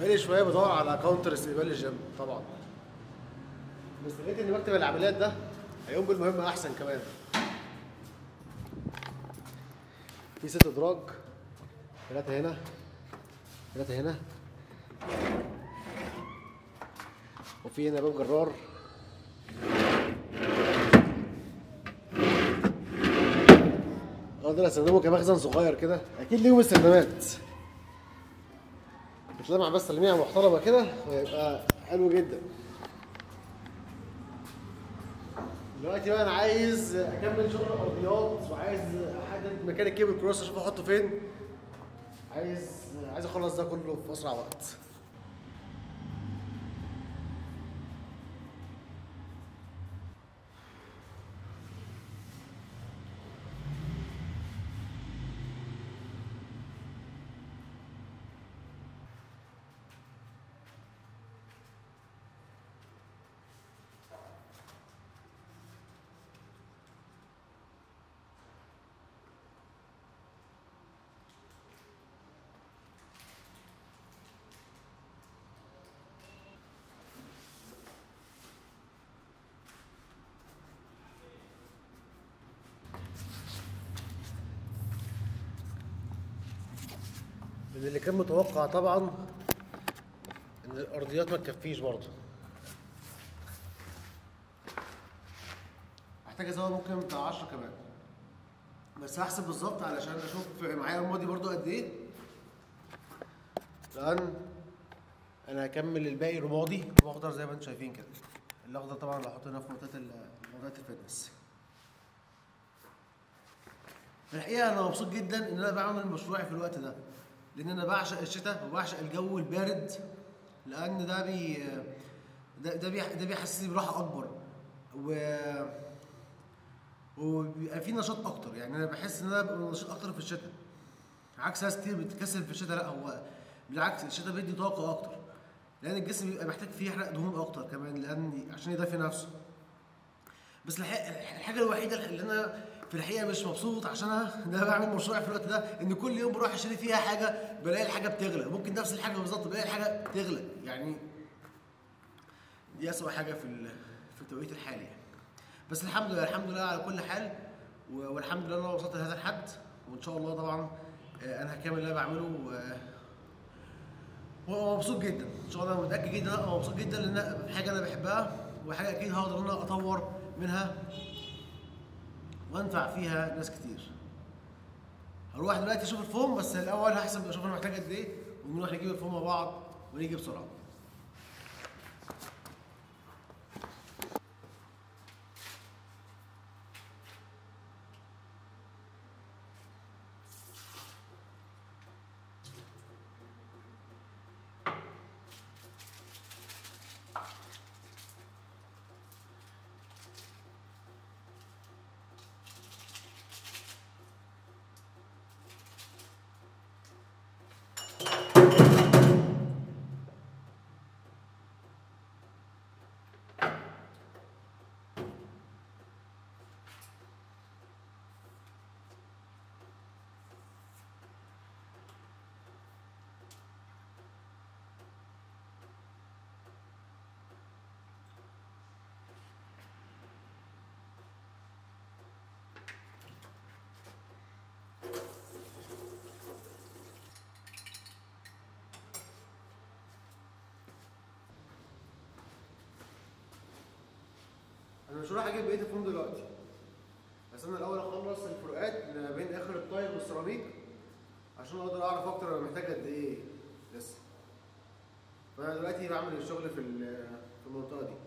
بقالي شويه بدور على كاونتر استقبال الجيم طبعا بس لقيت ان مكتب العمليات ده هيقوم بالمهمه احسن كمان في ست ادراج ثلاثه هنا ثلاثه هنا وفي هنا باب جرار اقدر استخدمه كمخزن صغير كده اكيد ليهم استخدامات بتلمع بس تلميعه محترمه كده ويبقى حلو جدا دلوقتي بقى انا عايز اكمل شغل الارضيات وعايز احدد مكان الكيبل كروس اشوف احطه فين عايز عايز اخلص ده كله في اسرع وقت من اللي كان متوقع طبعا ان الارضيات ما تكفيش برضه محتاج ازود ممكن بتاع 10 كمان بس هحسب بالظبط علشان اشوف معايا الماضي برضه قد ايه لان انا هكمل الباقي رمادي واخضر زي ما انتم شايفين كده الاخضر طبعا اللي هحطه هنا في منطقه ال- منطقه الفتنس الحقيقه انا مبسوط جدا ان انا بعمل مشروعي في الوقت ده لان انا بعشق الشتاء وبعشق الجو البارد لان ده بي ده ده, بيح ده بيحسسني براحه اكبر و وبيبقى في نشاط اكتر يعني انا بحس ان انا ببقى نشيط اكتر في الشتاء عكس ناس كتير بتكسل في الشتاء لا هو بالعكس الشتاء بيدي طاقه اكتر لان الجسم بيبقى محتاج فيه يحرق دهون اكتر كمان لان عشان يدافي نفسه بس الح- الحاجه الوحيده اللي انا في الحقيقه مش مبسوط عشانها ان انا بعمل مشروعي في الوقت ده ان كل يوم بروح اشتري فيها حاجه بلاقي الحاجه بتغلى ممكن نفس الحاجه بالظبط بلاقي الحاجه بتغلى يعني دي اسوأ حاجه في ال- في التوقيت الحالي يعني. بس الحمد لله الحمد لله على كل حال و- والحمد لله ان انا وصلت لهذا الحد وان شاء الله طبعا آه، انا هكمل اللي انا بعمله و- ومبسوط جدا ان شاء الله متاكد جدا ان انا مبسوط جدا لان حاجه انا بحبها وحاجه اكيد هقدر ان انا اطور منها وانفع فيها ناس كتير هروح دلوقتي اشوف الفوم بس الاول هحسب اشوف انا محتاج قد ايه ونروح نجيب الفوم مع بعض ونيجي بسرعه انا مش هروح اجيب بقيه الفوم دلوقتي بس انا الاول اخلص الفروقات ما بين اخر التايل والسيراميك عشان اقدر اعرف اكتر انا محتاج قد ايه لسه فانا دلوقتي بعمل الشغل في ال- في المنطقه دي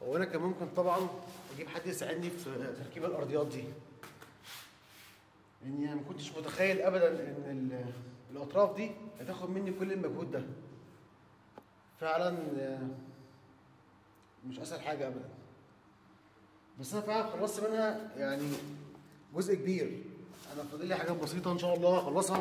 وانا كان ممكن طبعا اجيب حد يساعدني في تركيب الارضيات دي لاني يعني ما كنتش متخيل ابدا ان ال- الاطراف دي هتاخد مني كل المجهود ده فعلا آه، مش اسهل حاجه ابدا بس انا فعلا خلصت منها يعني جزء كبير انا فاضل لي حاجات بسيطه ان شاء الله هخلصها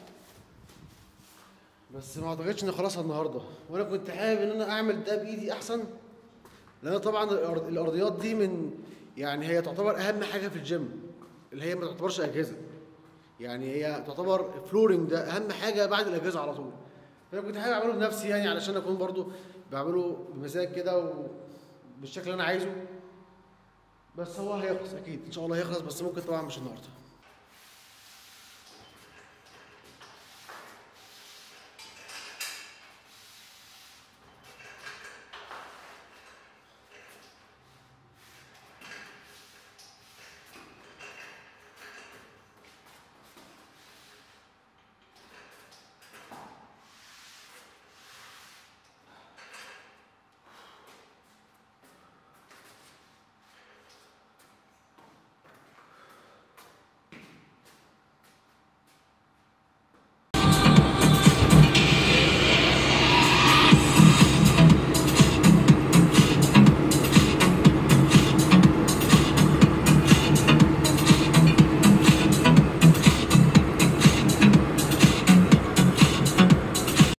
بس ما اعتقدش اني خلاص النهارده وانا كنت حابب ان انا اعمل ده بايدي احسن لان طبعا الأرض- الارضيات دي من يعني هي تعتبر اهم حاجه في الجيم اللي هي ما تعتبرش اجهزه يعني هي تعتبر فلورنج ده اهم حاجه بعد الاجهزه على طول فانا كنت حابب اعمله بنفسي يعني علشان اكون برضو بعمله بمزاج كده وبالشكل اللي انا عايزه بس هو هيخلص اكيد ان شاء الله هيخلص بس ممكن طبعا مش النهارده